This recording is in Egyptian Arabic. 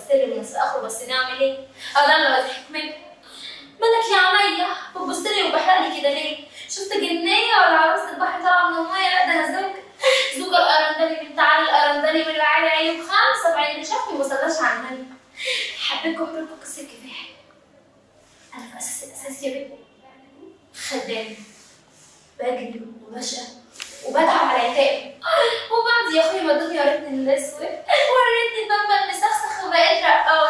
بستلم من اخره بس نعمل ايه؟ انا اللي بضحك منه مالك يا عمية بتبص لي وبحرق لي كده ليه؟ شفت جنية ولا عروسة البحر طالعة من المية لا ده انا زوج زوج الأرندلي من تعالى الأرندلي من العالي عيب خمسة بعين اللي شافني ما صلاش على النبي حبيتكم حبيتكم قصة كفاح أنا في أساس الأساس يا بنتي خدام بجري وبشقى وبتعب على عتاب وبعد يا اخويا ما الدنيا ورتني الاسود وريتني بابا المسخسخ وبقيت رقاصه